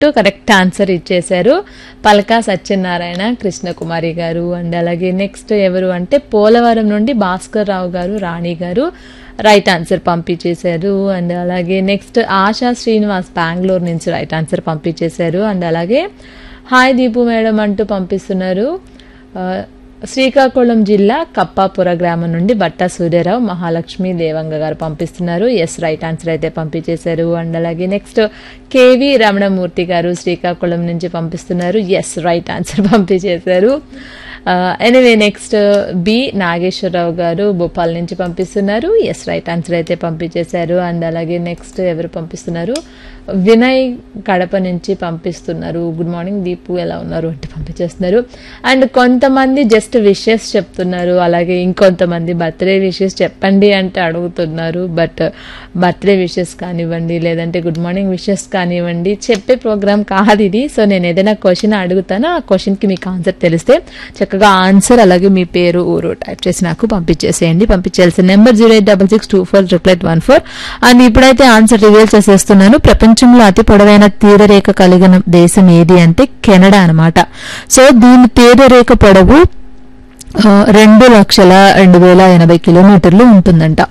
correct answer ఇచ్చేశారు పలకా సత్యనారాయణ కృష్ణకుమారి గారు and అలాగే నెక్స్ట్ ఎవరు అంటే పోలవరం నుండి భాస్కర్ రావు గారు రాణి గారు రైట్ ఆన్సర్ పంపించేశారు అండ్ అలాగే నెక్స్ట్ ఆశా శ్రీనివాస్ బెంగళూరు నుంచి రైట్ ఆన్సర్ పంపించేశారు అండ్ అలాగే హాయ్ దీపు మేడం అంటూ పంపిస్తున్నారు ఆ, శ్రీకాకుళం జిల్లా కప్పాపుర గ్రామం నుండి బట్టా సూర్యరావు మహాలక్ష్మి దేవంగ గారు పంపిస్తున్నారు ఎస్ రైట్ ఆన్సర్ అయితే పంపించేశారు అండ్ అలాగే నెక్స్ట్ కేవి రమణమూర్తి గారు శ్రీకాకుళం నుంచి పంపిస్తున్నారు ఎస్ రైట్ ఆన్సర్ పంపించేశారు ఎనివే నెక్స్ట్ బి నాగేశ్వరరావు గారు భోపాల్ నుంచి పంపిస్తున్నారు ఎస్ రైట్ ఆన్సర్ అయితే పంపించేశారు అండ్ అలాగే నెక్స్ట్ ఎవరు పంపిస్తున్నారు వినయ్ కడప నుంచి పంపిస్తున్నారు గుడ్ మార్నింగ్ దీపు ఎలా ఉన్నారు అంటే పంపించేస్తున్నారు అండ్ కొంతమంది జస్ట్ విషెస్ చెప్తున్నారు అలాగే ఇంకొంతమంది బర్త్డే విషెస్ చెప్పండి అంటే అడుగుతున్నారు బట్ బర్త్డే విషెస్ కానివ్వండి లేదంటే గుడ్ మార్నింగ్ విషెస్ కానివ్వండి చెప్పే ప్రోగ్రామ్ కాదు ఇది సో నేను ఏదైనా క్వశ్చన్ అడుగుతాను ఆ క్వశ్చన్కి మీకు ఆన్సర్ తెలిస్తే చక్కగా ఆన్సర్ అలాగే మీ పేరు ఊరు టైప్ చేసి నాకు పంపించేసేయండి పంపించాల్సిన number zero eight double six two four triple eight one four and ఇప్పుడైతే ఆన్సర్ రివీల్ చేసేస్తున్నాను ప్రపంచంలో అతి పొడవైన తీరరేఖ కలిగిన దేశం ఏది అంటే కెనడా అన్నమాట సో దీని తీరరేఖ పొడవు ఆ, రెండు లక్షల రెండు వేల ఎనభై కిలోమీటర్లు ఉంటుందంట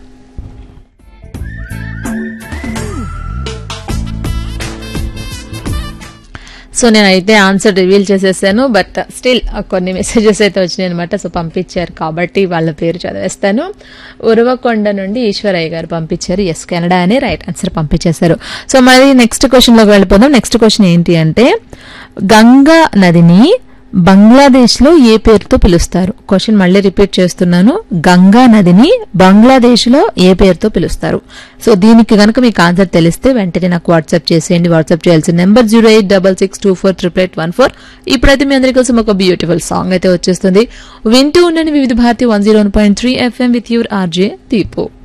సో నేనైతే ఆన్సర్ రివీల్ చేసేసాను బట్ స్టిల్ కొన్ని మెసేజెస్ అయితే వచ్చినాయి అనమాట సో పంపించారు కాబట్టి వాళ్ళ పేరు చదివేస్తాను ఉరవకొండ నుండి ఈశ్వరయ్య గారు పంపించారు ఎస్ కెనడా అని రైట్ ఆన్సర్ పంపించేశారు సో మరి నెక్స్ట్ క్వశ్చన్లోకి వెళ్ళిపోదాం నెక్స్ట్ క్వశ్చన్ ఏంటి అంటే గంగా నదిని బంగ్లాదేశ్లో ఏ పేరుతో పిలుస్తారు క్వశ్చన్ మళ్ళీ రిపీట్ చేస్తున్నాను గంగా నదిని బంగ్లాదేశ్లో ఏ పేరుతో పిలుస్తారు సో దీనికి కనుక మీకు ఆన్సర్ తెలిస్తే వెంటనే నాకు వాట్సాప్ చేసేయండి వాట్సాప్ చేయాల్సిన number zero eight double six two four triple eight one four ఇప్పుడైతే మీ అందరి కోసం ఒక బ్యూటిఫుల్ సాంగ్ అయితే వచ్చేస్తుంది వింటూ ఉండండి Vividh Bharati one zero one point three FM with your RJ Deepu